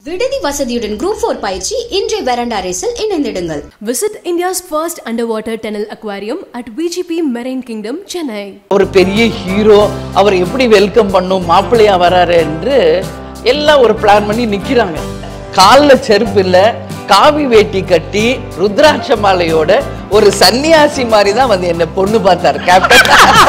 விடுதி வசதியுடன் group four பயிற்சி இன்றைய வெரண்டா ரேஸில் இணைந்திடுங்கள் Visit India's first underwater tunnel aquarium at VGP Marine Kingdom, Chennai. ஒரு பெரிய ஹீரோ அவர் எப்படி வெல்கம் பண்ணும் மாப்பிள்ளையா வராரு என்று எல்லாம் ஒரு பிளான் பண்ணி நிக்கிறாங்க காலில் செருப்பு இல்ல காவி வேட்டி கட்டி ருத்ராட்ச மாலையோட ஒரு சன்னியாசி மாதிரி தான் வந்து என்ன பொண்ணு பார்த்தாரு கேப்டன்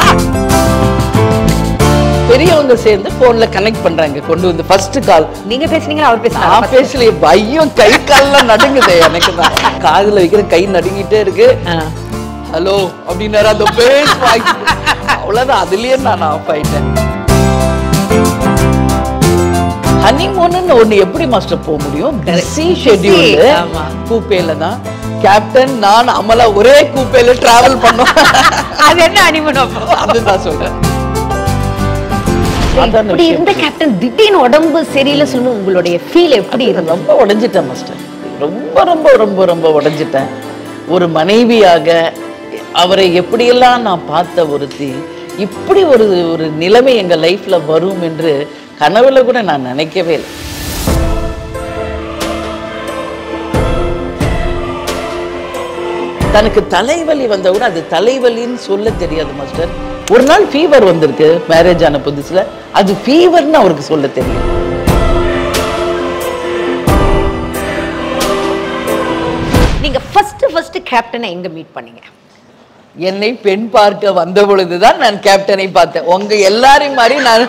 பெரியவங்க சேர்ந்து போன்ல கனெக்ட் பண்றாங்க கொண்டு வந்து ஃபர்ஸ்ட் கால் நீங்க பேசுனீங்களா அவர் பேசுனாரா நான் பேசலையே பையும் கை கால்லாம் நடுங்குது எனக்கு தான் காதுல வைக்கிற கை நடுங்கிட்டே இருக்கு ஹலோ அப்படின்னாரு அந்த பேஸ் வாய்ஸ் அவ்வளவுதான் அதுலயே நான் ஆஃப் ஆயிட்டேன் ஹனிமூன்னு ஒண்ணு எப்படி மாஸ்டர் போக முடியும் பிஸி ஷெட்யூல் ஆமா. கூப்பேல தான் கேப்டன் நான் அமலா ஒரே கூப்பேல டிராவல் பண்ணோம் அது என்ன அனிமன் அப்போ அதுதான் சொல்றேன் அதான் இப்படி விஷயம். இருந்த கேப்டன் திடீர்னு உடம்பு சரியில்லை சொல்லணும் உங்களுடைய ஃபீல் எப்படி இது இருந்தது ரொம்ப உடைஞ்சிட்டேன் மாஸ்டர் ரொம்ப ரொம்ப ரொம்ப ரொம்ப உடைஞ்சிட்டேன் ஒரு மனைவியாக அவரை எப்படியெல்லாம் நான் பார்த்த ஒருத்தி இப்படி ஒரு ஒரு நிலைமை எங்க லைஃப்ல வரும் என்று கனவுல கூட நான் நினைக்கவே இல்லை தனக்கு தலைவலி வந்த கூட அது தலைவலின்னு சொல்ல தெரியாது மாஸ்டர் ஒரு நாள் ஃபீவர் வந்திருக்கு மேரேஜ் ஆன புதுசுல அது ஃபீவர்னு அவருக்கு சொல்ல தெரியும் நீங்க ஃபர்ஸ்ட் ஃபர்ஸ்ட் கேப்டனை எங்க மீட் பண்ணீங்க என்னை பெண் பார்க்க வந்த பொழுதுதான் நான் கேப்டனை பார்த்தேன் உங்க எல்லாரையும் மாதிரி நான்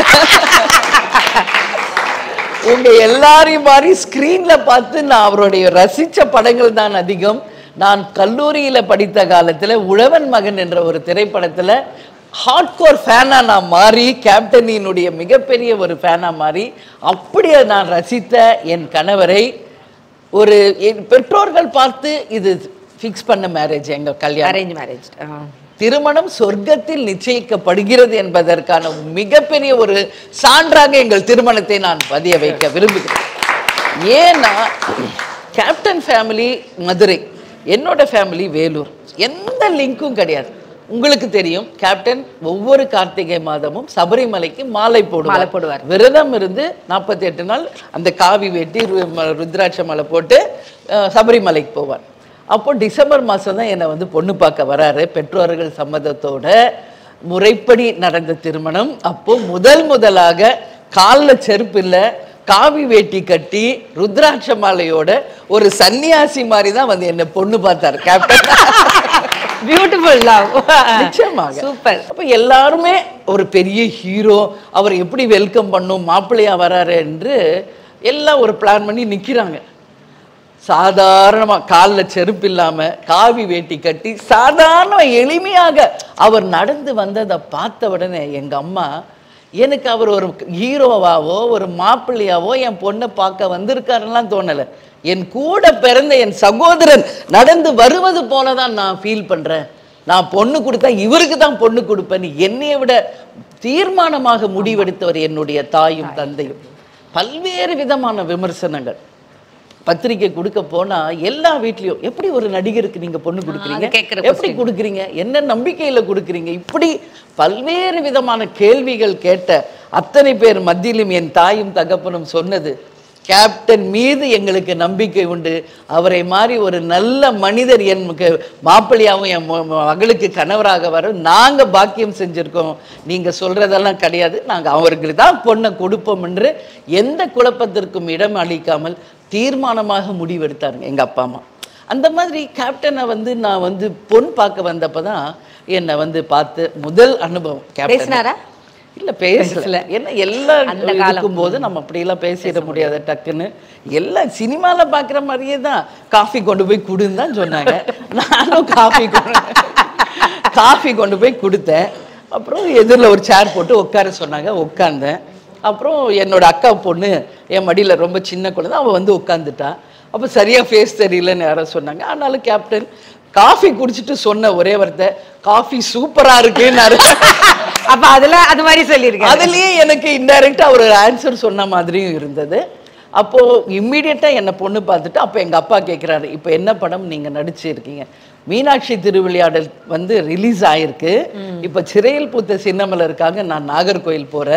உங்க எல்லாரையும் மாதிரி ஸ்கிரீன்ல பார்த்து நான் அவருடைய ரசிச்ச படங்கள் தான் அதிகம் நான் கல்லூரியில படித்த காலத்துல உழவன் மகன் என்ற ஒரு திரைப்படத்துல ஹார்ட்கோர் ஃபேனா நான் மாறி கேப்டனினுடைய மிகப்பெரிய ஒரு ஃபேனா மாறி அப்படியே நான் ரசித்த என் கணவரை ஒரு என் பெற்றோர்கள் பார்த்து இது ஃபிக்ஸ் பண்ண மேரேஜ் எங்க கல்யாணம் அரேஞ்ச் மேரேஜ் திருமணம் சொர்க்கத்தில் நிச்சயிக்கப்படுகிறது என்பதற்கான மிகப்பெரிய ஒரு சான்றாக எங்கள் திருமணத்தை நான் பதிய வைக்க விரும்புகிறேன் ஏன்னா கேப்டன் ஃபேமிலி மதுரை என்னோட ஃபேமிலி வேலூர் எந்த லிங்க்கும் கிடையாது உங்களுக்கு தெரியும் கேப்டன் ஒவ்வொரு கார்த்திகை மாதமும் சபரிமலைக்கு மாலை போடுவார் மாலை போடுவார். விரதம் இருந்து நாற்பத்தி எட்டு நாள் அந்த காவி வெட்டி ரு- ம- ருத்ராட்ச மாலை போட்டு அஹ், சபரிமலைக்கு போவார் அப்போ டிசம்பர் மாதம் தான் என்னை வந்து பொண்ணு பார்க்க வராரு பெற்றோர்கள் சம்மதத்தோட முறைப்படி நடந்த திருமணம் அப்போ முதல் முதலாக காலில் செருப்பு இல்லை காவி வேட்டி கட்டி ருத்ராட்ச மாலையோட ஒரு சன்னியாசி மாதிரி தான் வந்து என்னை பொண்ணு பார்த்தாரு கேப்டன் பியூட்டிஃபுல் லவ் நிச்சயமாக சூப்பர் அப்ப எல்லாருமே ஒரு பெரிய ஹீரோ அவர் எப்படி வெல்கம் பண்ணும் மாப்பிள்ளையா வராரு என்று எல்லாம் ஒரு பிளான் பண்ணி நிக்கிறாங்க சாதாரணமா காலில் செருப்பு இல்லாம காவி வேட்டி கட்டி சாதாரண எளிமையாக அவர் நடந்து வந்ததை பார்த்த உடனே எங்க அம்மா எனக்கு அவர் ஒரு ஹீரோவாவோ ஒரு மாப்பிள்ளையாவோ என் பொண்ணை பார்க்க வந்திருக்காருலாம் தோணலை என் கூட பிறந்த என் சகோதரன் நடந்து வருவது போல தான் நான் ஃபீல் பண்றேன் நான் பொண்ணு கொடுத்தா இவருக்கு தான் பொண்ணு கொடுப்பேன்னு என்னைய விட தீர்மானமாக முடிவெடுத்தவர் என்னுடைய தாயும் தந்தையும் பல்வேறு விதமான விமர்சனங்கள் பத்திரிக்கை கொடுக்க போனா எல்லா வீட்லயும் எப்படி ஒரு நடிகருக்கு நீங்க பொண்ணு கொடுக்குறீங்க அது கேட்கிற எப்படி கொடுக்குறீங்க என்ன நம்பிக்கையில கொடுக்குறீங்க இப்படி பல்வேறு விதமான கேள்விகள் கேட்ட அத்தனை பேர் மத்தியிலும் என் தாயும் தகப்பனும் சொன்னது கேப்டன் மீது எங்களுக்கு நம்பிக்கை உண்டு அவரை மாதிரி ஒரு நல்ல மனிதர் எனக்கு மாப்பிள்ளையாவும் என் ம- ம- மகளுக்கு கணவராக வர நாங்க பாக்கியம் செஞ்சிருக்கோம் நீங்க சொல்றதெல்லாம் கிடையாது நாங்க அவருக்கு தான் பொண்ணை கொடுப்போம் என்று எந்த குழப்பத்திற்கும் இடம் அளிக்காமல் தீர்மானமாக முடிவெடுத்தாருங்க எங்க அப்பா அம்மா அந்த மாதிரி கேப்டனை வந்து நான் வந்து பொன் பார்க்க வந்தப்ப தான் என்னை வந்து பார்த்து முதல் அனுபவம் கேப்டன் பேசினாரா? இல்ல பேசல பேசல. என்ன எல்லாம் அந்த காலம். இருக்கும்போது நம்ம அப்படியெல்லாம் பேசிட முடியாது டக்குன்னு எல்லாம் சினிமால பார்க்குற மாதிரியே தான் காஃபி கொண்டு போய் கொடுன்னு தான் சொன்னாங்க நானும் காஃபி கொண்டு காஃபி கொண்டு போய் கொடுத்தேன் அப்புறம் எதிரில் ஒரு சேர் போட்டு உட்கார சொன்னாங்க உட்காந்தேன் அப்புறம் என்னோட அக்கா பொண்ணு என் மடியில ரொம்ப சின்ன குழந்தை அவள் வந்து உட்காந்துட்டா அப்போ சரியா ஃபேஸ் தெரியலன்னு யாரோ சொன்னாங்க ஆனாலும் கேப்டன் காஃபி குடிச்சிட்டு சொன்ன ஒரே வார்த்தை காஃபி சூப்பரா இருக்குன்னாரு அப்ப அதுல அது மாதிரி சொல்லியிருக்கேன் அதுலயே எனக்கு இன்டைரக்டா ஒரு ஆன்சர் சொன்ன மாதிரியும் இருந்தது அப்போ இம்மிடியட்டா என்னை பொண்ணு பார்த்துட்டு அப்போ எங்க அப்பா கேட்குறாரு இப்போ என்ன படம் நீங்க நடிச்சிருக்கீங்க மீனாட்சி திருவிளையாடல் வந்து ரிலீஸ் ஆயிருக்கு இப்போ சிறையில் பூத்த சின்னமலருக்காக நான் நாகர்கோயில் போறேன்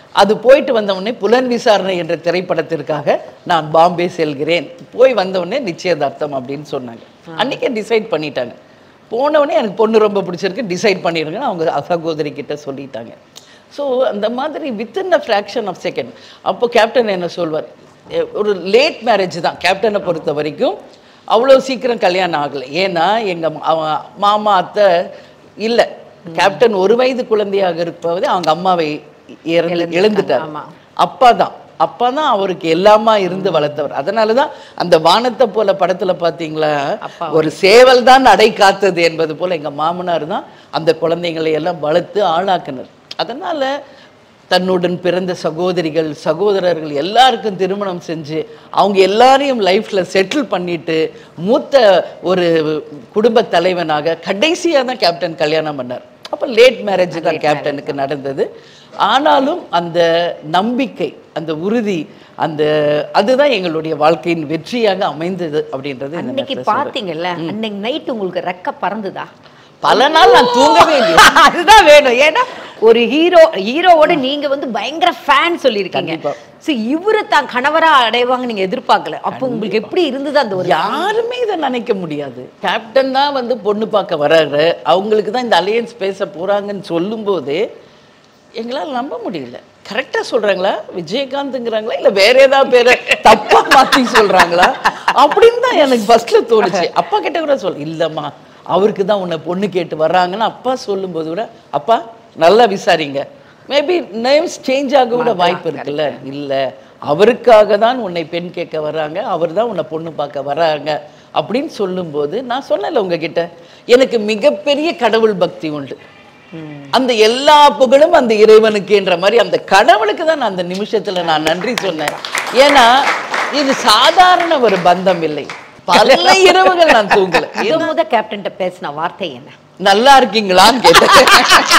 அது போயிட்டு வந்த உடனே புலன் விசாரணை என்ற திரைப்படத்திற்காக நான் பாம்பே செல்கிறேன் போய் வந்த உடனே நிச்சயதார்த்தம் அப்படின்னு சொன்னாங்க அன்னைக்கே டிசைட் பண்ணிட்டாங்க போன உடனே எனக்கு பொண்ணு ரொம்ப பிடிச்சிருக்கு டிசைட் பண்ணிடுங்கன்னு அவங்க சகோதரி கிட்ட சொல்லிட்டாங்க ஸோ அந்த மாதிரி within a fraction of second அப்போ கேப்டன் என்ன சொல்வார் எ- ஒரு லேட் மேரேஜ் தான் கேப்டனை பொறுத்த வரைக்கும் அவ்வளோ சீக்கிரம் கல்யாணம் ஆகலை ஏன்னா எங்கள் மாமா அத்தை இல்லை கேப்டன் ஒரு வயது குழந்தையாக இருப்பவதே அவங்க அம்மாவை இறந்து இழந்துட்டார் ஆமா. அப்பா தான் அப்பா தான் அவருக்கு எல்லாமா இருந்து வளர்த்தவர் அதனால தான் அந்த வானத்தை போல படத்துல பார்த்தீங்களா ஒரு சேவல் தான் நடை காத்தது என்பது போல எங்க மாமனார் தான் அந்த குழந்தைங்களை எல்லாம் வளர்த்து ஆளாக்குனர் அதனால தன்னுடன் பிறந்த சகோதரிகள் சகோதரர்கள் எல்லாருக்கும் திருமணம் செஞ்சு அவங்க எல்லாரையும் லைஃப்ல செட்டில் பண்ணிட்டு மூத்த ஒரு குடும்ப தலைவனாக கடைசியா தான் கேப்டன் கல்யாணம் பண்ணார் அப்ப லேட் மேரேஜ் தான் கேப்டனுக்கு நடந்தது ஆனாலும் அந்த நம்பிக்கை அந்த உறுதி அந்த அதுதான் எங்களுடைய வாழ்க்கையின் வெற்றியாக அமைந்தது அப்படின்றது இந்த அன்னைக்கு நேரத்துல சொல்றேன். பாத்தீங்கல்ல அன்னைக்கு நைட் உங்களுக்கு ரெக்க பறந்துதா பல நாள் நான் தூங்கவே இல்லையா அதுதான் வேணும் ஏன்னா ஒரு ஹீரோ ஹீரோவோட நீங்க வந்து பயங்கர ஃபேன் சொல்லியிருக்கீங்க கண்டிப்பா. சோ இவரு தான் கணவரா அடைவாங்க நீங்க எதிர்பார்க்கல அப்போ உங்களுக்கு எப்படி இருந்தது அந்த ஒரு யாருமே இதை நினைக்க முடியாது கேப்டன் தான் வந்து பொண்ணு பார்க்க வர்றாரு அவங்களுக்கு தான் இந்த அலையன்ஸ் பேச போறாங்கன்னு சொல்லும்போதே எங்களால் நம்ப முடியல கரெக்டா சொல்றாங்களா விஜயகாந்த்ங்கிறாங்களா இல்ல வேற ஏதாவது பேரை தப்பா மாத்தி சொல்றாங்களா அப்படின்னு தான் எனக்கு ஃபர்ஸ்ட்ல தோணுச்சு அப்பா கிட்ட கூட சொல் இல்லம்மா அவருக்கு தான் உன்னை பொண்ணு கேட்டு வர்றாங்கன்னு அப்பா சொல்லும்போது கூட அப்பா நல்லா விசாரிங்க மேபி நேம்ஸ் சேஞ்ச் ஆக கூட வாய்ப்பு இருக்குல்ல இல்ல அவருக்காக தான் உன்னை பெண் கேட்க வர்றாங்க அவர் தான் உன்னை பொண்ணு பார்க்க வர்றாங்க அப்படின்னு சொல்லும்போது நான் சொன்னேன்ல உங்ககிட்ட எனக்கு மிகப்பெரிய கடவுள் பக்தி உண்டு அந்த எல்லா புகழும் அந்த இறைவனுக்குன்ற மாதிரி அந்த கடவுளுக்கு தான் நான் அந்த நிமிஷத்துல நான் நன்றி சொன்னேன் ஏன்னா இது சாதாரண ஒரு பந்தம் இல்லை பல இரவுகள் நான் தூங்கல முத முத கேப்டன்ட்ட பேசின வார்த்தை என்ன நல்லா இருக்கீங்களான்னு கேட்டேன்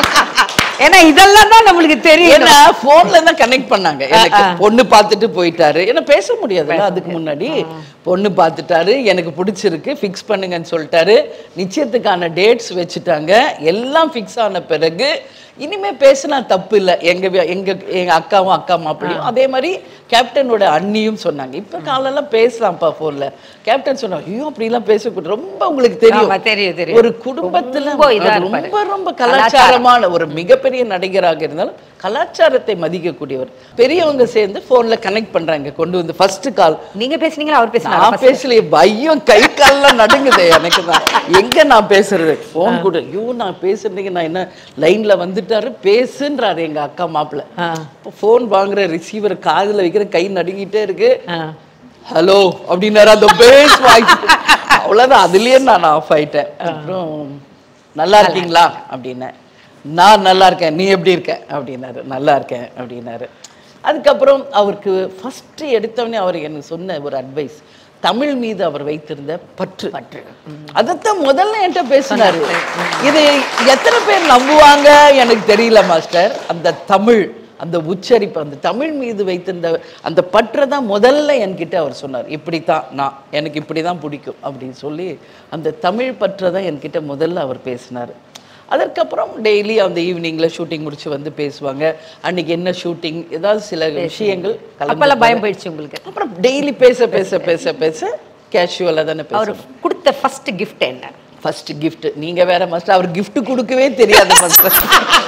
ஏன்னா இதெல்லாம் தான் நம்மளுக்கு தெரியும் ஏன்னா போன்ல தான் கனெக்ட் பண்ணாங்க எனக்கு பொண்ணு பார்த்துட்டு போயிட்டாரு ஏன்னா பேச முடியாதுல்ல அதுக்கு முன்னாடி பொண்ணு பார்த்துட்டாரு எனக்கு பிடிச்சிருக்கு ஃபிக்ஸ் பண்ணுங்கன்னு சொல்லிட்டாரு நிச்சயத்துக்கான டேட்ஸ் வச்சுட்டாங்க எல்லாம் ஃபிக்ஸ் ஆன பிறகு இனிமே பேசினா தப்பு இல்லை எங்க வி- எங்க எங்க அக்காவும் அக்கா மாப்பிளையும் அதே மாதிரி கேப்டனோட அண்ணியும் சொன்னாங்க இப்ப காலெல்லாம் பேசலாம்ப்பா போன்ல கேப்டன் சொன்னாங்க ஐயோ அப்படிலாம் பேசக்கூடாது ரொம்ப உங்களுக்கு தெரியும் ஆமா, தெரியும், தெரியும். ஒரு குடும்பத்துல ரொம்ப இதா இருப்பாரு. ரொம்ப ரொம்ப கலாச்சாரமான ஒரு மிகப்பெரிய நடிகராக இருந்தாலும் கலாச்சாரத்தை மதிக்கக்கூடியவர் பெரியவங்க சேர்ந்து போன்ல கனெக்ட் பண்றாங்க கொண்டு வந்து ஃபர்ஸ்ட் கால் நீங்க பேசுனீங்களா அவர் பேசினாரா நான் பேசலையே பையம் கை கால்லாம் நடுங்குது எனக்கு தான் எங்க நான் பேசுறது போன் கூட ஐயோ நான் பேசுறதுக்கு நான் என்ன லைன்ல வந்துட்டாரு பேசுன்றாரு எங்க அக்கா மாப்பிள்ள இப்போ போன் வாங்குற ரிசீவர் காதுல வைக்கிற கை நடுங்கிட்டே இருக்கு ஹலோ அப்படின்னாரு அந்த பேஸ் வாய்ஸ் அவ்வளவுதான் அதுலயே நான் ஆஃப் ஆயிட்டேன் அப்புறம் நல்லா இருக்கீங்களா அப்படின்னேன் நான் நல்லா இருக்கேன் நீ எப்படி இருக்க அப்படின்னாரு நல்லா இருக்கேன் அப்படின்னாரு அதுக்கப்புறம் அவருக்கு ஃபர்ஸ்ட் எடுத்தவொடனே அவர் எனக்கு சொன்ன ஒரு அட்வைஸ் தமிழ் மீது அவர் வைத்திருந்த பற்று பற்று அதைத்தான் முதல்ல என்கிட்ட பேசினாரு இது எத்தனை பேர் நம்புவாங்க எனக்கு தெரியல மாஸ்டர் அந்த தமிழ் அந்த உச்சரிப்பு அந்த தமிழ் மீது வைத்திருந்த அந்த பற்றை தான் முதல்ல என்கிட்ட அவர் சொன்னார் இப்படித்தான் நான் எனக்கு இப்படி தான் பிடிக்கும் அப்படின்னு சொல்லி அந்த தமிழ் பற்றை தான் என்கிட்ட முதல்ல அவர் பேசினார் அதற்கப்புறம் டெய்லி அந்த ஈவினிங்கில் ஷூட்டிங் முடிச்சு வந்து பேசுவாங்க அன்னைக்கு என்ன ஷூட்டிங் ஏதாவது சில விஷயங்கள் அப்பெல்லாம் பயம் கலந்து போயிடுச்சு உங்களுக்கு அப்புறம் டெய்லி பேச பேச பேச பேச கேஷுவலாக தானே அவர் பேசுவோம் கொடுத்த ஃபர்ஸ்ட் gift என்ன ஃபர்ஸ்ட் gift நீங்க வேற மாஸ்டர் அவர் gift கொடுக்கவே தெரியாது மாஸ்டர்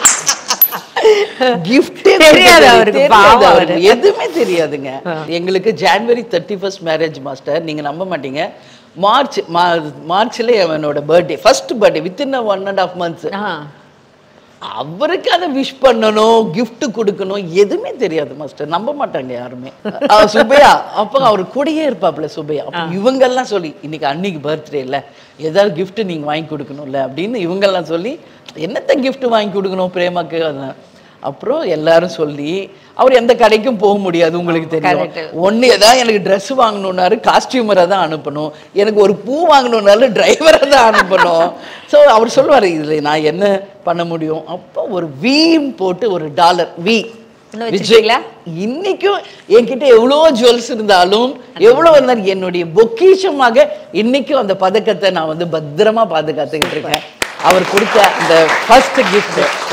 கிஃப்டே தெரியாது அவருக்கு, பாவம் அவரு. எதுவுமே தெரியாதுங்க எங்களுக்கு January thirty first marriage master நீங்க நம்ப மாட்டீங்க மார்ச் மார்ச்ல என்னோட birthday first birthday within one and half months ஆ. அவருக்கு அதை விஷ் பண்ணணும் gift கொடுக்கணும் எதுவுமே தெரியாது மாஸ்டர் நம்ப மாட்டாங்க யாருமே அஹ் சுபையா அப்போ அவர் கூடயே இருப்பாப்ல சுபையா அப்போ இவங்கெல்லாம் சொல்லி இன்னைக்கு அன்னைக்கு பர்த்டே இல்ல ஏதாவது gift நீங்க வாங்கி கொடுக்கணும்ல அப்படின்னு இவங்கெல்லாம் சொல்லி என்னத்த gift வாங்கி கொடுக்கணும் பிரேமாக்கு அதான். அப்புறம் எல்லாரும் சொல்லி அவர் எந்த கடைக்கும் போக முடியாது உங்களுக்கு தெரியும் Correct. ஒண்ணு ஏதாவது எனக்கு Dress வாங்கணும்னாரு காஸ்டியூமரை தான் அனுப்பணும் எனக்கு ஒரு பூ வாங்கணும்னாலும் டிரைவரை தான் அனுப்பணும் ஸோ அவர் சொல்லுவார் இதில் நான் என்ன பண்ண முடியும் அப்போ ஒரு வீம் போட்டு ஒரு டாலர் வி இன்னும் வச்சிருக்கீங்களா? இன்னைக்கும் என்கிட்ட எவ்வளோ ஜுவல்ஸ் இருந்தாலும் எவ்வளோ இருந்தாலும் என்னுடைய பொக்கிஷமாக இன்னைக்கும் அந்த பதக்கத்தை நான் வந்து பத்திரமா பாதுகாத்துக்கிட்டு இருக்கேன் அவர் கொடுத்த அந்த ஃபர்ஸ்ட் gift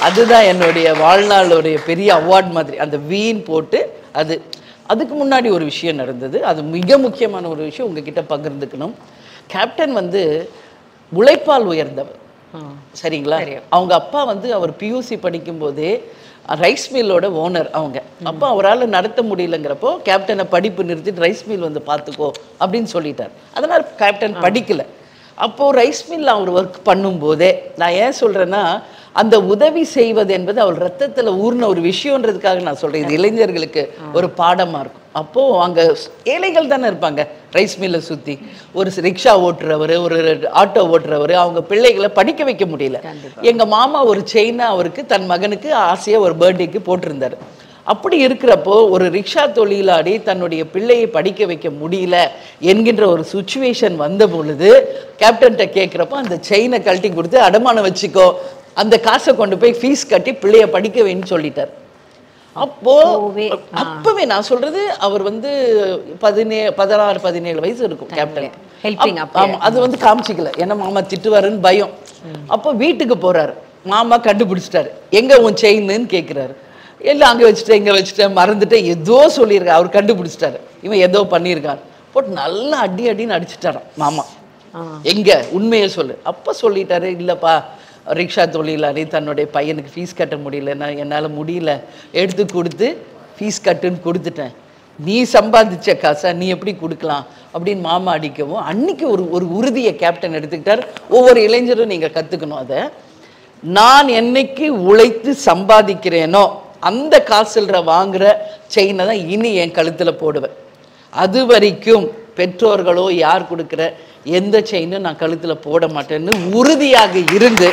அதுதான் என்னுடைய வாழ்நாளுடைய பெரிய அவார்ட் மாதிரி அந்த வீண் போட்டு அது அதுக்கு முன்னாடி ஒரு விஷயம் நடந்தது அது மிக முக்கியமான ஒரு விஷயம் உங்ககிட்ட பகிர்ந்துக்கணும் கேப்டன் வந்து உழைப்பால் உயர்ந்தவர் சரிங்களா அவங்க அப்பா வந்து அவர் பியூசி படிக்கும்போதே ரைஸ் மில்லோட ஓனர் அவங்க அப்போ அவரால் நடத்த முடியலங்கிறப்போ கேப்டனை படிப்பு நிறுத்திட்டு ரைஸ் மில் வந்து பார்த்துக்கோ அப்படின்னு சொல்லிட்டார் அதனால் கேப்டன் படிக்கல அப்போது ரைஸ் மில்ல அவர் ஒர்க் பண்ணும்போதே நான் ஏன் சொல்கிறேன்னா அந்த உதவி செய்வது என்பது அவள் ரத்தத்தில் ஊர்ன ஒரு விஷயன்றதுக்காக நான் சொல்கிறேன் இது இளைஞர்களுக்கு ஒரு பாடமாக இருக்கும் அப்போது அங்கே ஏழைகள் தானே இருப்பாங்க ரைஸ் மில்லை சுற்றி ஒரு ரிக்ஷா ஓட்டுறவர் ஒரு ஆட்டோ ஓட்டுறவர் அவங்க பிள்ளைகளை படிக்க வைக்க முடியல எங்கள் மாமா ஒரு செயினை அவருக்கு தன் மகனுக்கு ஆசையாக ஒரு பர்த்டேக்கு போட்டிருந்தாரு அப்படி இருக்கிறப்போ ஒரு ரிக்ஷா தொழிலாளி தன்னுடைய பிள்ளையை படிக்க வைக்க முடியல என்கின்ற ஒரு சுச்சுவேஷன் வந்த பொழுது கேப்டன்கிட்ட கேட்குறப்போ அந்த செயினை கழட்டி கொடுத்து அடமானம் வச்சுக்கோ அந்த காசை கொண்டு போய் ஃபீஸ் கட்டி பிள்ளைய படிக்க வைன்னு சொல்லிட்டார் அப்போ அப்போவே, அப்பவே நான் சொல்றது அவர் வந்து பதினே பதினாறு பதினேழு வயசு இருக்கும் கேப்டன் Helping அப்- ஆமா அது வந்து காமிச்சிக்கல ஏன்னா மாமா திட்டுவாருன்னு பயம் அப்போ வீட்டுக்கு போறாரு மாமா கண்டுபிடிச்சிட்டாரு எங்க உன் செயின்னு கேட்குறாரு எல்லாம் அங்க வச்சுட்டேன் இங்க வச்சுட்டேன் மறந்துட்டேன் ஏதோ சொல்லியிருக்காரு அவர் கண்டுபிடிச்சிட்டாரு இவன் ஏதோ பண்ணியிருக்கான் போட்டு நல்லா அடி அடின்னு அடிச்சிட்டாராம் மாமா எங்க உண்மையை சொல்லு அப்போ சொல்லிட்டாரு இல்லப்பா ரிக்ஷா தொழிலாளி தன்னுடைய பையனுக்கு ஃபீஸ் கட்ட முடியலன்னா என்னால முடியல எடுத்து கொடுத்து ஃபீஸ் கட்டுன்னு கொடுத்துட்டேன் நீ சம்பாதிச்ச காசை நீ எப்படி கொடுக்கலாம் அப்படின்னு மாமா அடிக்கவும் அன்னைக்கு ஒரு ஒரு உறுதியை கேப்டன் எடுத்துக்கிட்டார் ஒவ்வொரு இளைஞரும் நீங்க கத்துக்கணும் அதை நான் என்னைக்கு உழைத்து சம்பாதிக்கிறேனோ அந்த காசுல வாங்குற செயினை தான் இனி என் கழுத்துல போடுவேன் அது வரைக்கும் பெற்றோர்களோ யார் கொடுக்குற எந்த செயினும் நான் கழுத்துல போட மாட்டேன்னு உறுதியாக இருந்து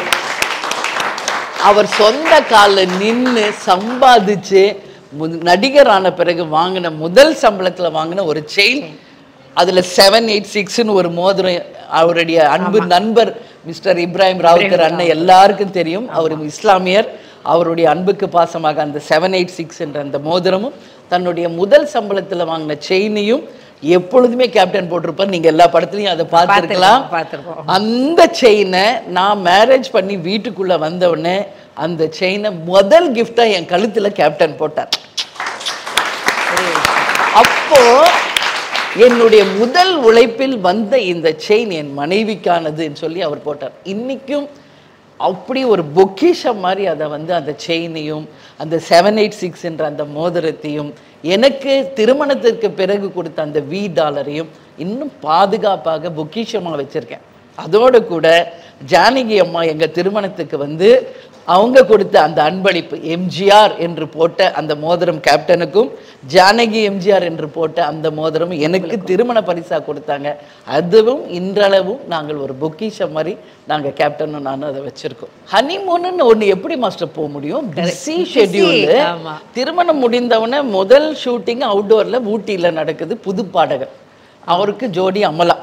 அவர் சொந்த காலில் நின்று சம்பாதிச்சு மு- நடிகர் ஆன பிறகு வாங்கின முதல் சம்பளத்துல வாங்கின ஒரு செயின் அதுல செவன் எயிட் சிக்ஸ்னு ஒரு மோதிரம் அவருடைய அன்பு நண்பர் மிஸ்டர் இப்ராஹிம் ராவுத்தர் அண்ணன் எல்லாருக்கும் தெரியும் அவர் இஸ்லாமியர் அவருடைய அன்புக்கு பாசமாக அந்த செவன் எயிட் சிக்ஸ் என்ற அந்த மோதிரமும் தன்னுடைய முதல் சம்பளத்துல வாங்கின செயினையும் எப்பொழுதுமே கேப்டன் போட்டிருப்பார் நீங்க எல்லா படத்துலயும் அதை பார்த்துருக்கலாம் பார்த்திருப்போம். அந்த செயினை நான் மேரேஜ் பண்ணி வீட்டுக்குள்ள வந்த உடனே அந்த செயினை முதல் கிஃப்டா என் கழுத்துல கேப்டன் போட்டார் அப்போ என்னுடைய முதல் உழைப்பில் வந்த இந்த செயின் என் மனைவிக்கானதுன்னு சொல்லி அவர் போட்டார் இன்னைக்கும் அப்படி ஒரு பொக்கிஷம் மாதிரி அதை வந்து அந்த செயினையும் அந்த செவன் எயிட் சிக்ஸ் என்ற அந்த மோதிரத்தையும் எனக்கு திருமணத்திற்கு பிறகு கொடுத்த அந்த வி டாலரையும் இன்னும் பாதுகாப்பாக பொக்கிஷமாக வச்சிருக்கேன் அதோடு கூட ஜானகி அம்மா எங்க திருமணத்துக்கு வந்து அவங்க கொடுத்த அந்த அன்பளிப்பு எம்ஜிஆர் என்று போட்ட அந்த மோதிரம் கேப்டனுக்கும் ஜானகி எம்ஜிஆர் என்று போட்ட அந்த மோதிரம் எனக்கு திருமண பரிசா கொடுத்தாங்க அதுவும் இன்றளவும் நாங்கள் ஒரு பொக்கிஷம் மாதிரி நாங்க கேப்டனும் நானும் அதை வச்சிருக்கோம் ஹனிமூன்னு ஒண்ணு எப்படி மாஸ்டர் போக முடியும் பிஸி ஷெட்யூல் ஆமா. திருமணம் முடிந்தவொடனே முதல் ஷூட்டிங் அவுட்டோர்ல ஊட்டியில நடக்குது புது பாடகர் அவருக்கு ஜோடி அமலா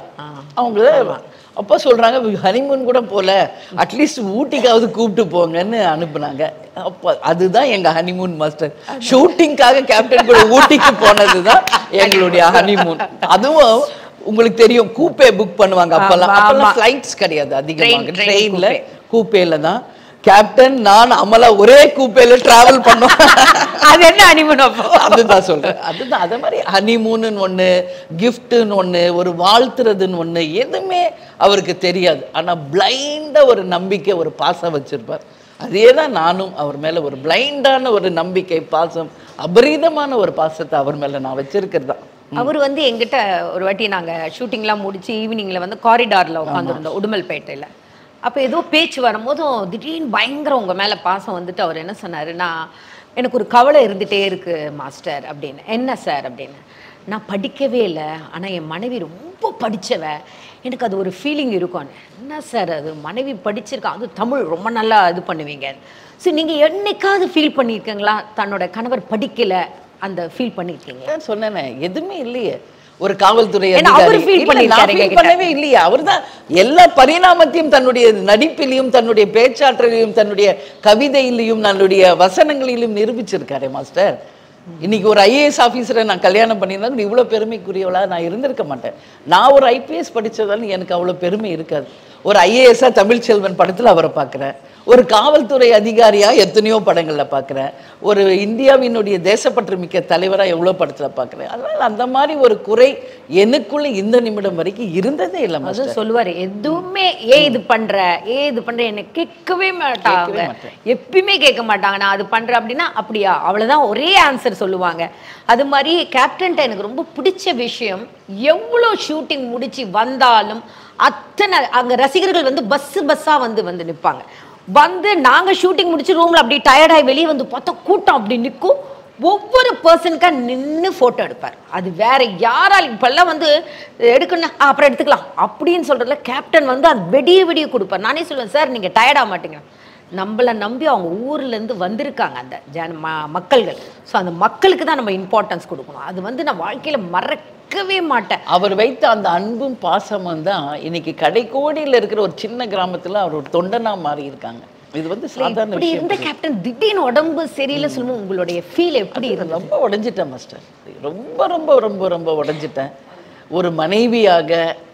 அவங்க அப்போ சொல்றாங்க ஹனிமூன் கூட போல அட்லீஸ்ட் ஊட்டிக்காவது கூப்பிட்டு போங்கன்னு அனுப்புனாங்க அப்போ அதுதான் எங்க ஹனிமூன் மாஸ்டர் ஷூட்டிங்காக கேப்டன் கூட ஊட்டிக்கு போனதுதான் எங்களுடைய ஹனிமூன் அதுவும் உங்களுக்கு தெரியும் கூப்பே புக் பண்ணுவாங்க அப்பெல்லாம் ஆமா, அப்பெல்லாம் ஆமா. ஃப்ளைட்ஸ் கிடையாது அதிகமாக Train, train, ட்ரெயின்ல coupe. கூப்பேல தான் கேப்டன் நான் அமலா ஒரே கூப்பேல டிராவல் பண்ணோம் அது என்ன அனிமன் அப்போ அதுதான் சொல்றேன் அதுதான் அதே மாதிரி ஹனிமூன்னு ஒண்ணு கிஃப்ட்டுன்னு ஒண்ணு ஒரு வாழ்த்துறதுன்னு ஒண்ணு எதுவுமே அவருக்கு தெரியாது ஆனா பிளைண்டா ஒரு நம்பிக்கை ஒரு பாசம் வச்சிருப்பார் அதே தான் நானும் அவர் மேல ஒரு பிளைண்டான ஒரு நம்பிக்கை பாசம் அபரீதமான ஒரு பாசத்தை அவர் மேல நான் வச்சிருக்கிறது தான் அவர் வந்து எங்கிட்ட ஒரு வாட்டி நாங்க ஷூட்டிங்லாம் முடிச்சு ஈவினிங்ல வந்து காரிடார்ல உட்காந்துருந்தோம் உடுமல்பேட்டையில அப்ப ஏதோ பேச்சு வரும்போதும் திடீர்னு பயங்கரம் உங்க மேல பாசம் வந்துட்டு அவர் என்ன சொன்னாருன்னா எனக்கு ஒரு கவலை இருந்துட்டே இருக்கு மாஸ்டர் அப்படின்னு என்ன சார் அப்படின்னு நான் படிக்கவே இல்லை ஆனா என் மனைவி ரொம்ப படிச்சவ எனக்கு அது ஒரு ஃபீலிங் இருக்கும் என்ன சார் அது மனைவி படிச்சிருக்கா அது தமிழ் ரொம்ப நல்லா இது பண்ணுவீங்க ஸோ நீங்க என்னைக்காவது ஃபீல் பண்ணியிருக்கீங்களா தன்னோட கணவர் படிக்கல அந்த ஃபீல் பண்ணியிருக்கீங்க அதான் சொன்னேனே எதுவுமே இல்லையே ஒரு காவல்துறை ஏன்னா அவரு அதிகாரி feel இல்ல, பண்ணிருக்காரு நான் feel எங்ககிட்ட. பண்ணவே இல்லையே அவர்தான் எல்லா பரிணாமத்தையும் தன்னுடைய நடிப்பிலையும் தன்னுடைய பேச்சாற்றலையும் தன்னுடைய கவிதையிலையும் தன்னுடைய வசனங்களிலும் நிரூபிச்சிருக்காரே மாஸ்டர் இன்னைக்கு ஒரு ஐஏஎஸ் ஆஃபீஸரை நான் கல்யாணம் பண்ணியிருந்தா இவ்வளோ பெருமைக்குரியவளா நான் இருந்திருக்க மாட்டேன் நான் ஒரு ஐபிஎஸ் படிச்சதால எனக்கு அவ்வளோ பெருமை இருக்காது ஒரு ஐஏஎஸ்ஸாக தமிழ்ச்செல்வன் படத்தில் அவரை பார்க்குறேன் ஒரு காவல்துறை அதிகாரியா எத்தனையோ படங்கள்ல பார்க்குறேன் ஒரு இந்தியாவினுடைய தேசப்பற்று மிக்க தலைவரா எவ்வளோ படத்துல பார்க்குறேன் அதனால அந்த மாதிரி ஒரு குறை எனக்குள்ள இந்த நிமிடம் வரைக்கும் இருந்ததே இல்லை மாஸ்டர் அது சொல்லுவாரு எதுவுமே ஏன் இது பண்ற ஏன் இது பண்ற என்ன கேட்கவே மாட்டாங்க கேட்கவே மாட்டேன். எப்பயுமே கேட்க மாட்டாங்க நான் அது பண்றேன் அப்படின்னா அப்படியா அவ்வளவுதான் ஒரே ஆன்சர் சொல்லுவாங்க அது மாதிரி கேப்டன்ட்ட எனக்கு ரொம்ப பிடிச்ச விஷயம் எவ்வளோ ஷூட்டிங் முடிச்சு வந்தாலும் அத்தனை அங்க ரசிகர்கள் வந்து பஸ் பஸ்ஸா வந்து வந்து நிப்பாங்க வந்து நாங்க ஷூட்டிங் முடிச்சு ரூம்ல அப்படி டயர்டாகி வெளியே வந்து பார்த்தா கூட்டம் அப்படி நிற்கும் ஒவ்வொரு பர்சனுக்கா நின்னு போட்டோ எடுப்பார் அது வேற யாரால் இப்பெல்லாம் வந்து எடுக்கணும் ஆ, அப்புறம் எடுத்துக்கலாம் அப்படின்னு சொல்றதுல கேப்டன் வந்து அது வெடிய வெடிய கொடுப்பார் நானே சொல்லுவேன் சார் நீங்க டயர்டா மாட்டீங்க நம்மளை நம்பி அவங்க ஊர்ல இருந்து வந்திருக்காங்க அந்த ஜன ம- மக்கள்கள் ஸோ அந்த மக்களுக்கு தான் நம்ம இம்பார்ட்டன்ஸ் கொடுக்கணும் அது வந்து நான் வாழ்க்கையில மறக்கவே மாட்டேன் அவர் வைத்த அந்த அன்பும் பாசமும் தான் இன்னைக்கு கடைக்கோடியில் இருக்கிற ஒரு சின்ன கிராமத்துல அவர் ஒரு தொண்டனா மாறி இருக்காங்க இது வந்து சாதாரண இப்படி விஷயம் இருந்த கேப்டன் திடீர்னு உடம்பு சரியில்லை சொல்லும்போது உங்களுடைய ஃபீல் எப்படி இருந்தது ரொம்ப உடைஞ்சிட்டேன் மாஸ்டர் ரொம்ப ரொம்ப ரொம்ப ரொம்ப உடைஞ்சிட்டேன் ஒரு மனைவியாக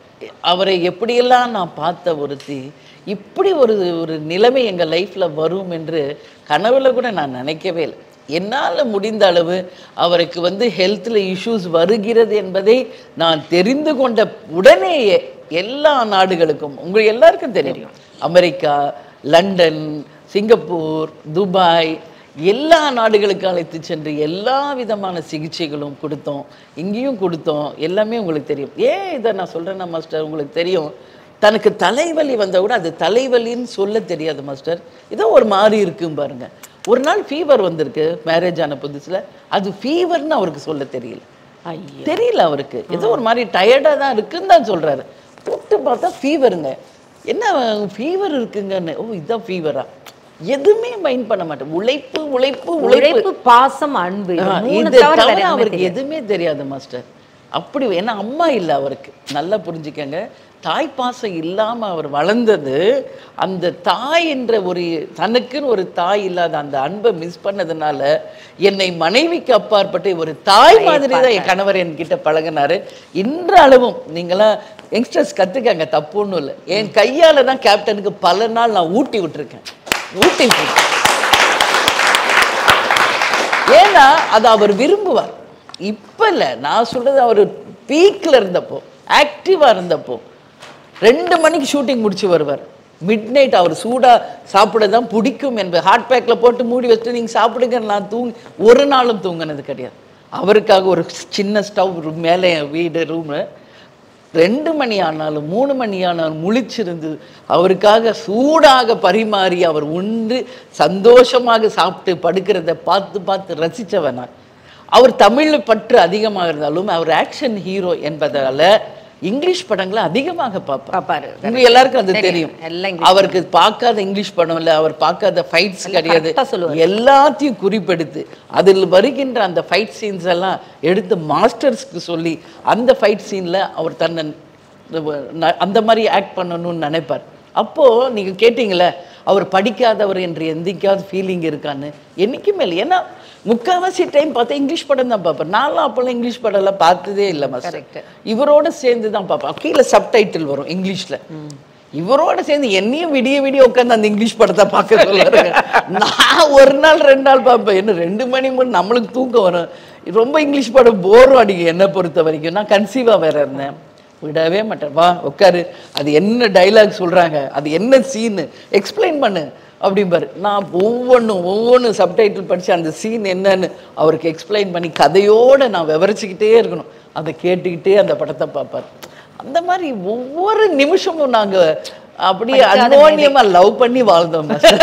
அவரை எப்படியெல்லாம் நான் பார்த்த ஒருத்தி இப்படி ஒரு ஒரு நிலைமை எங்கள் லைஃப்பில் வரும் என்று கனவுல கூட நான் நினைக்கவே இல்லை என்னால் முடிந்த அளவு அவருக்கு வந்து ஹெல்த்தில் இஷ்யூஸ் வருகிறது என்பதை நான் தெரிந்து கொண்ட உடனேயே எல்லா நாடுகளுக்கும் உங்களுக்கு எல்லாருக்கும் தெரியும் அமெரிக்கா லண்டன் சிங்கப்பூர் துபாய் எல்லா நாடுகளுக்கு அழைத்து சென்று எல்லா விதமான சிகிச்சைகளும் கொடுத்தோம் இங்கேயும் கொடுத்தோம் எல்லாமே உங்களுக்கு தெரியும் ஏன் இதை நான் சொல்கிறேன்னா மாஸ்டர் உங்களுக்கு தெரியும் தனக்கு தலைவலி வந்தால் கூட அது தலைவலின்னு சொல்ல தெரியாது மாஸ்டர் ஏதோ ஒரு மாதிரி இருக்கும் பாருங்க ஒரு நாள் ஃபீவர் வந்திருக்கு மேரேஜ் ஆன புதுசுல அது ஃபீவர்னு அவருக்கு சொல்ல தெரியல தெரியல அவருக்கு ஏதோ ஒரு மாதிரி டயர்டாக தான் இருக்குன்னு தான் சொல்றாரு போட்டு பார்த்தா ஃபீவருங்க என்ன ஃபீவர் இருக்குங்கன்னு ஓ இதுதான் ஃபீவரா எதுவுமே மைண்ட் பண்ண மாட்டேன் உழைப்பு உழைப்பு உழைப்பு உழைப்பு பாசம் அன்பு இது ஆ, மூணு இது தவிர வேற தவிர எதுவுமே அவருக்கு தெரியாது. எதுவுமே தெரியாது மாஸ்டர் அப்படி ஏன்னா அம்மா இல்லை அவருக்கு நல்லா புரிஞ்சுக்கங்க தாய் பாசம் இல்லாம அவர் வளர்ந்தது அந்த தாய் என்ற ஒரு தனக்குன்னு ஒரு தாய் இல்லாத அந்த அன்பை மிஸ் பண்ணதுனால என்னை மனைவிக்கு அப்பாற்பட்டு ஒரு தாய் மாதிரி தான் என் கணவர் என்கிட்ட பழகினாரு இன்றளவும் நீங்களாம் யங்ஸ்டர்ஸ் கத்துக்கங்க தப்பு ஒன்றும் இல்லை என் கையால தான் கேப்டனுக்கு பல நாள் நான் ஊட்டி விட்டுருக்கேன் ஊட்டி விட்டுருக்கேன் ஏன்னா அது அவர் விரும்புவார் இப்ப இல்ல நான் சொல்றது அவர் பீக்ல இருந்தப்போ ஆக்டிவா இருந்தப்போ ரெண்டு மணிக்கு ஷூட்டிங் முடிச்சு வருவார் மிட் நைட் அவர் சூடா சாப்பிட தான் பிடிக்கும் என்பது ஹாட் பேக்ல போட்டு மூடி வச்சுட்டு நீங்க சாப்பிடுங்க நான் தூங்கி ஒரு நாளும் தூங்கினது கிடையாது அவருக்காக ஒரு சின்ன ஸ்டவ் மேலே வீடு ரூமு ரெண்டு மணி ஆனாலும் மூணு மணி ஆனாலும் முழிச்சிருந்து அவருக்காக சூடாக பரிமாறி அவர் உண்டு சந்தோஷமாக சாப்பிட்டு படுக்கிறத பார்த்து பார்த்து ரசித்தவன் நான் அவர் தமிழ் பற்று அதிகமாக இருந்தாலும் அவர் ஆக்ஷன் ஹீரோ என்பதால இங்கிலீஷ் படங்களை அதிகமாக பார்ப்பார் பாப்பாரு உங்க எல்லாருக்கும் அது தெரியும். தெரியும் எல்லாம் இங்கிலீஷ் அவருக்கு பார்க்காத இங்கிலீஷ் படம் இல்லை அவர் பார்க்காத ஃபைட்ஸ் கிடையாது correct ஆ சொல்லுவாரு. எல்லாத்தையும் குறிப்பெடுத்து அதில் வருகின்ற அந்த ஃபைட் சீன்ஸ் எல்லாம் எடுத்து மாஸ்டர்ஸ்க்கு சொல்லி அந்த ஃபைட் சீனில் அவர் தன்னை ந- அந்த மாதிரி ஆக்ட் பண்ணணும்னு நினைப்பார் அப்போது நீங்கள் கேட்டிங்களே அவர் படிக்காதவர் என்று எந்திக்காவது ஃபீலிங் இருக்கான்னு என்னைக்குமே இல்லை ஏன்னா முக்கால்வாசி டைம் பார்த்தா இங்கிலீஷ் படம் தான் பார்ப்பேன் நான்லாம் அப்போல்லாம் இங்கிலீஷ் படம்லாம் பார்த்ததே இல்லை மாஸ்டர் Correct. இவரோட சேர்ந்து தான் பார்ப்பேன் கீழே சப்டைட்டில் வரும் இங்கிலீஷ்ல இவரோட சேர்ந்து என்னையும் விடிய விடிய உட்காந்து அந்த இங்கிலீஷ் படத்தை பார்க்க சொல்லுவாரு நான் ஒரு நாள் ரெண்டு நாள் பார்ப்பேன் என்ன ரெண்டு மணி மணி நம்மளுக்கு தூக்கம் வரும் ரொம்ப இங்கிலீஷ் படம் போரும் அடிக்கும் என்னை பொறுத்த வரைக்கும் நான் கன்சீவாக வேற இருந்தேன் விடவே மாட்டேன் வா உட்காரு அது என்ன டைலாக் சொல்றாங்க அது என்ன சீனு எக்ஸ்பிளைன் பண்ணு அப்படிம்பாரு நான் ஒவ்வொன்றும் ஒவ்வொன்றும் சப்டைட்டில் படிச்சு அந்த சீன் என்னன்னு அவருக்கு எக்ஸ்பிளைன் பண்ணி கதையோட நான் விவரிச்சுக்கிட்டே இருக்கணும் அதை கேட்டுக்கிட்டே அந்த படத்தை பார்ப்பார் அந்த மாதிரி ஒவ்வொரு நிமிஷமும் நாங்க அப்படியே படிக்காத அன்யோன்யமா லவ் பண்ணி வாழ்ந்தோம் master.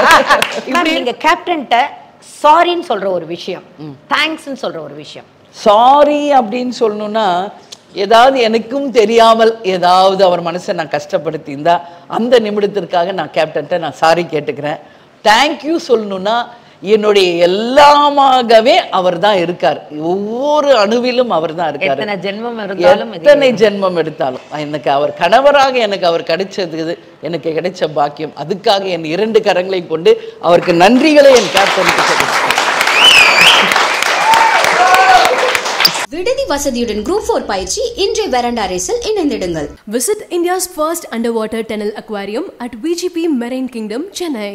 மேம் நீங்க கேப்டன்ட்ட சாரின்னு சொல்ற ஒரு விஷயம் தேங்க்ஸ்னு சொல்ற ஒரு விஷயம் சாரி அப்படின்னு சொல்லணும்னா ஏதாவது எனக்கும் தெரியாமல் ஏதாவது அவர் மனசை நான் கஷ்டப்படுத்தி இருந்தா அந்த நிமிடத்திற்காக நான் கேப்டன்ட்ட நான் சாரி கேட்டுக்கிறேன் தேங்க்யூ சொல்லணும்னா என்னுடைய எல்லாமாகவே அவர் தான் இருக்கார் ஒவ்வொரு அணுவிலும் அவர் தான் இருக்காரு எத்தனை ஜென்மம் இருந்தாலும் இது எத்தனை ஜென்மம் எடுத்தாலும் எனக்கு அவர் கணவராக எனக்கு அவர் கிடைச்சது எனக்கு கிடைச்ச பாக்கியம் அதுக்காக என் இரண்டு கரங்களை கொண்டு அவருக்கு நன்றிகளை என் கேப்டனுக்கு தெரிவிக்கிறேன் விடுதி வசதியுடன் குரூப் ஃபோர் பயிற்சி இன்றைய வெரண்டா ரேஸில் இணைந்திடுங்கள் Visit India's first underwater tunnel aquarium at VGP Marine Kingdom, Chennai.